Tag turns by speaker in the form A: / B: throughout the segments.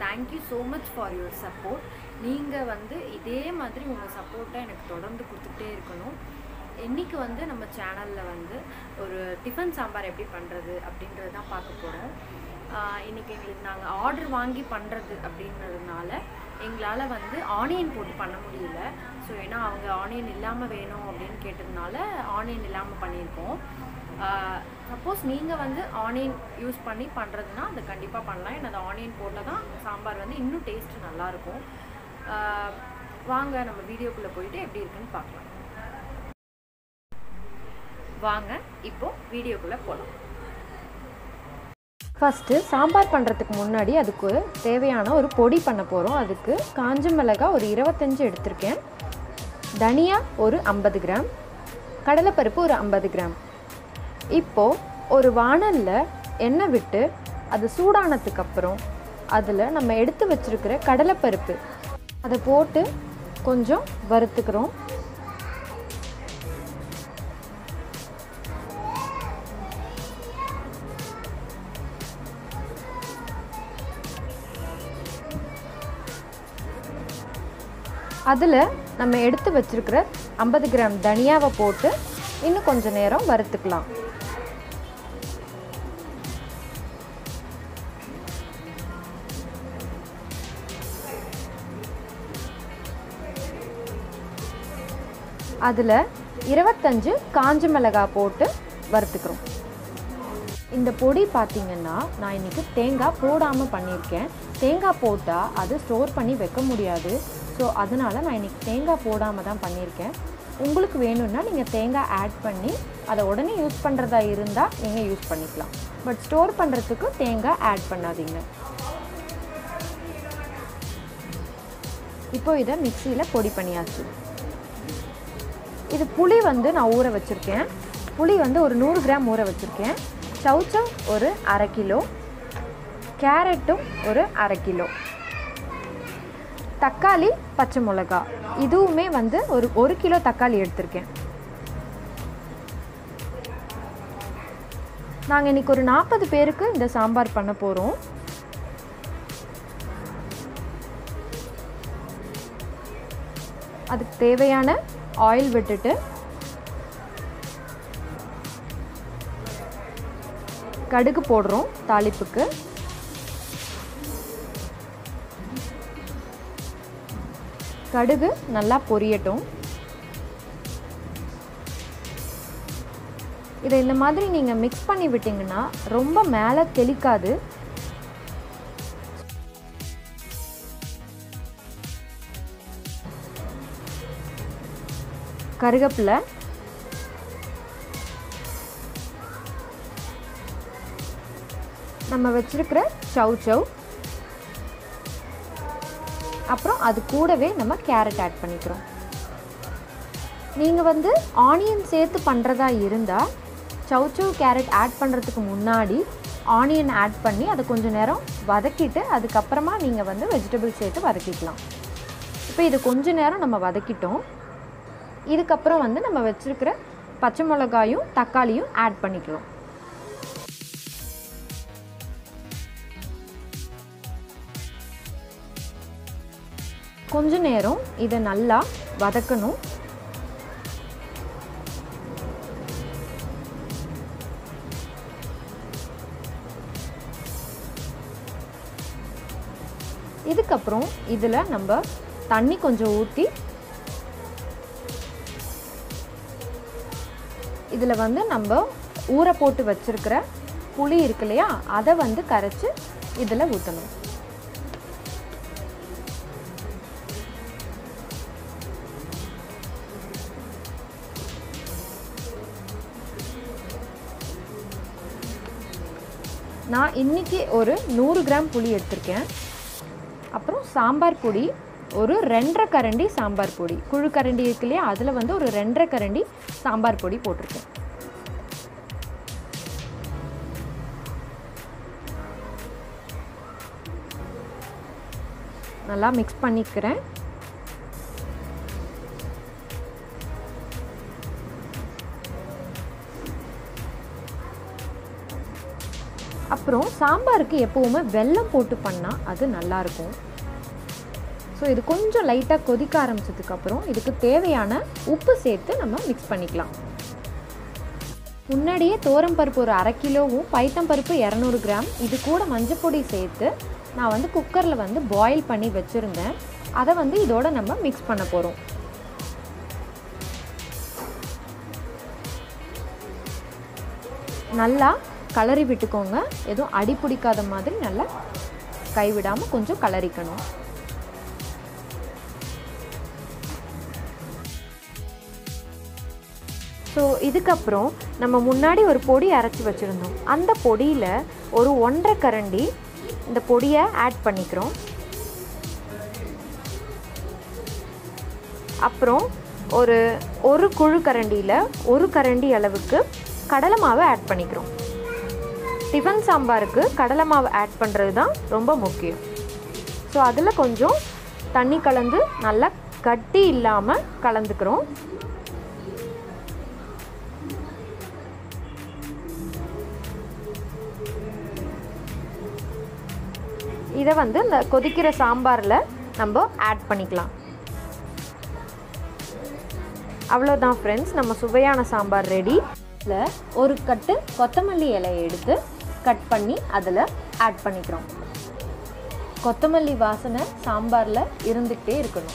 A: thank you so much for your support நீங்கள் வந்து இதே மாதிரி உங்கள் சப்போர்ட்டை எனக்கு தொடர்ந்து கொடுத்துட்டே இருக்கணும் இன்றைக்கி வந்து நம்ம சேனலில் வந்து ஒரு டிஃபன் சாம்பார் எப்படி பண்ணுறது அப்படின்றது தான் பார்க்க போகிறோம் இன்றைக்கி எங்களுக்கு நாங்கள் ஆர்டர் வாங்கி பண்ணுறது அப்படின்றதுனால எங்களால் வந்து ஆனியன் போட்டு பண்ண முடியல ஸோ ஏன்னா அவங்க ஆனியன் இல்லாமல் வேணும் அப்படின்னு கேட்டதுனால ஆனியன் இல்லாமல் பண்ணியிருக்கோம் சப்போஸ் நீங்கள் வந்து ஆனியன் யூஸ் பண்ணி பண்ணுறதுனா அது கண்டிப்பாக பண்ணலாம் ஏன்னா அந்த ஆனியன் போட்டால் தான் சாம்பார் வந்து இன்னும் டேஸ்ட்டு நல்லாயிருக்கும் வாங்க நம்ம வீடியோக்குள்ளே போயிட்டு எப்படி இருக்குன்னு பார்க்கலாம் வாங்க இப்போ வீடியோக்குள்ளே போகலாம்
B: ஃபஸ்ட்டு சாம்பார் பண்ணுறதுக்கு முன்னாடி அதுக்கு தேவையான ஒரு பொடி பண்ண போகிறோம் அதுக்கு காஞ்ச மிளகாய் ஒரு இருபத்தஞ்சு எடுத்திருக்கேன் தனியா ஒரு ஐம்பது கிராம் கடலைப்பருப்பு ஒரு ஐம்பது கிராம் இப்போது ஒரு வானலில் எண்ணெய் விட்டு அது சூடானதுக்கு அப்புறம் அதில் நம்ம எடுத்து வச்சுருக்கிற கடலைப்பருப்பு அதை போட்டு கொஞ்சம் வறுத்துக்கிறோம் அதில் நம்ம எடுத்து வச்சுருக்கிற ஐம்பது கிராம் தனியாவை போட்டு இன்னும் கொஞ்சம் நேரம் வறுத்துக்கலாம் அதில் இருபத்தஞ்சு காஞ்ச மிளகாய் போட்டு வறுத்துக்கிறோம் இந்த பொடி பார்த்திங்கன்னா நான் இன்றைக்கி தேங்காய் போடாமல் பண்ணியிருக்கேன் தேங்காய் போட்டால் அது ஸ்டோர் பண்ணி வைக்க முடியாது ஸோ அதனால் நான் இன்றைக்கி தேங்காய் போடாமல் தான் பண்ணியிருக்கேன் உங்களுக்கு வேணும்னா நீங்கள் தேங்காய் ஆட் பண்ணி அதை உடனே யூஸ் பண்ணுறதா இருந்தால் நீங்கள் யூஸ் பண்ணிக்கலாம் பட் ஸ்டோர் பண்ணுறதுக்கு தேங்காய் ஆட் பண்ணாதீங்க இப்போ இதை மிக்சியில் பொடி பண்ணியாச்சு இது புளி வந்து நான் ஊற வச்சுருக்கேன் புளி வந்து ஒரு நூறு கிராம் ஊற வச்சுருக்கேன் சவுச்சவ் ஒரு அரை கிலோ கேரட்டும் ஒரு அரை கிலோ தக்காளி பச்சை மிளகா இதுவுமே வந்து ஒரு ஒரு கிலோ தக்காளி எடுத்திருக்கேன் நாங்கள் இன்றைக்கி ஒரு நாற்பது பேருக்கு இந்த சாம்பார் பண்ண போகிறோம் அதுக்கு தேவையான ஆயில் விட்டுட்டு கடுகு போடுறோம் தாளிப்புக்கு கடுகு நல்லா பொரியட்டும் இதை இந்த மாதிரி நீங்கள் மிக்ஸ் பண்ணி விட்டிங்கன்னா ரொம்ப மேலே தெளிக்காது கருகப்பில் நம்ம வச்சுருக்கிற சவ் சவ் அப்புறம் அது கூடவே நம்ம கேரட் ஆட் பண்ணிக்கிறோம் நீங்கள் வந்து ஆனியன் சேர்த்து பண்ணுறதா இருந்தால் சவ் கேரட் ஆட் பண்ணுறதுக்கு முன்னாடி ஆனியன் ஆட் பண்ணி அதை கொஞ்சம் நேரம் வதக்கிட்டு அதுக்கப்புறமா நீங்கள் வந்து வெஜிடபிள் சேர்த்து வதக்கிக்கலாம் இப்போ இது கொஞ்ச நேரம் நம்ம வதக்கிட்டோம் இதுக்கப்புறம் வந்து நம்ம வச்சுருக்கிற பச்சை மிளகாயும் தக்காளியும் ஆட் பண்ணிக்கலாம் கொஞ்ச நேரம் இதை நல்லா வதக்கணும் இதுக்கப்புறம் இதில் நம்ம தண்ணி கொஞ்சம் ஊற்றி இதில் வந்து நம்ம ஊற போட்டு வச்சுருக்கிற புளி இருக்கு இல்லையா அதை வந்து கரைச்சி இதில் ஊற்றணும் நான் இன்றைக்கி ஒரு நூறு கிராம் புளி எடுத்திருக்கேன் அப்புறம் சாம்பார் பொடி ஒரு ரெண்டரை கரண்டி சாம்பார் பொடி குழு கரண்டி இருக்கு இல்லையா அதில் வந்து ஒரு ரெண்டரை கரண்டி சாம்பார் பொடி போட்டிருக்கேன் நல்லா மிக்ஸ் பண்ணிக்கிறேன் அப்புறம் சாம்பாருக்கு எப்போவுமே வெல்லம் போட்டு பண்ணால் அது நல்லாயிருக்கும் ஸோ இது கொஞ்சம் லைட்டாக கொதிக்க ஆரம்பிச்சதுக்கப்புறம் இதுக்கு தேவையான உப்பு சேர்த்து நம்ம மிக்ஸ் பண்ணிக்கலாம் முன்னாடியே தோரம் பருப்பு ஒரு அரை கிலோவும் பைத்தம் பருப்பு இரநூறு கிராம் இது கூட மஞ்சள் பொடி சேர்த்து நான் வந்து குக்கரில் வந்து பாயில் பண்ணி வச்சுருந்தேன் அதை வந்து இதோட நம்ம மிக்ஸ் பண்ண போகிறோம் நல்லா கலரி விட்டுக்கோங்க எதுவும் அடி பிடிக்காத மாதிரி நல்லா கைவிடாமல் கொஞ்சம் கலரிக்கணும் ஸோ இதுக்கப்புறம் நம்ம முன்னாடி ஒரு பொடி அரைச்சி வச்சுருந்தோம் அந்த பொடியில் ஒரு ஒன்றரை கரண்டி இந்த பொடியை ஆட் பண்ணிக்கிறோம் அப்புறம் ஒரு ஒரு குழு கரண்டியில் ஒரு கரண்டி அளவுக்கு கடலை மாவை ஆட் பண்ணிக்கிறோம் டிஃபன் சாம்பாருக்கு கடலை மாவு ஆட் பண்ணுறது தான் ரொம்ப முக்கியம் ஸோ அதில் கொஞ்சம் தண்ணி கலந்து நல்லா கட்டி இல்லாமல் கலந்துக்கிறோம் இதை வந்து இந்த கொதிக்கிற சாம்பாரில் நம்ம ஆட் பண்ணிக்கலாம் அவ்வளோதான் ஃப்ரெண்ட்ஸ் நம்ம சுவையான சாம்பார் ரெடி இதில் ஒரு கட்டு கொத்தமல்லி இலையை எடுத்து கட் பண்ணி அதில் ஆட் பண்ணிக்கிறோம் கொத்தமல்லி வாசனை சாம்பாரில் இருந்துக்கிட்டே இருக்கணும்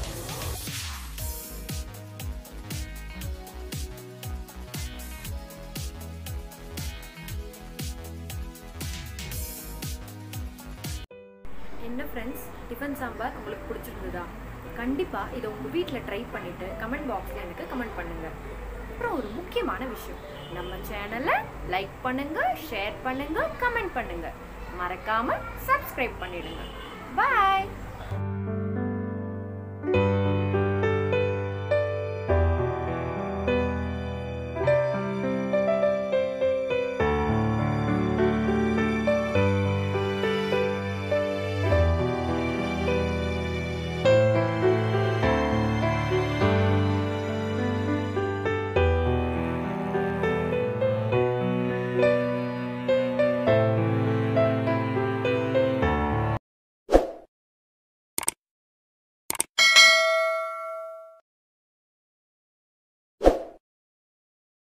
A: என்ன ஃப்ரெண்ட்ஸ் டிஃபன் சாம்பார் உங்களுக்கு பிடிச்சிருந்ததா கண்டிப்பாக இதை உங்கள் வீட்டில் ட்ரை பண்ணிவிட்டு கமெண்ட் பாக்ஸில் எனக்கு கமெண்ட் பண்ணுங்கள் அப்புறம் ஒரு முக்கியமான விஷயம் நம்ம சேனலை லைக் பண்ணுங்கள் ஷேர் பண்ணுங்கள் கமெண்ட் பண்ணுங்கள் மறக்காமல் சப்ஸ்கிரைப் பண்ணிடுங்க பாய்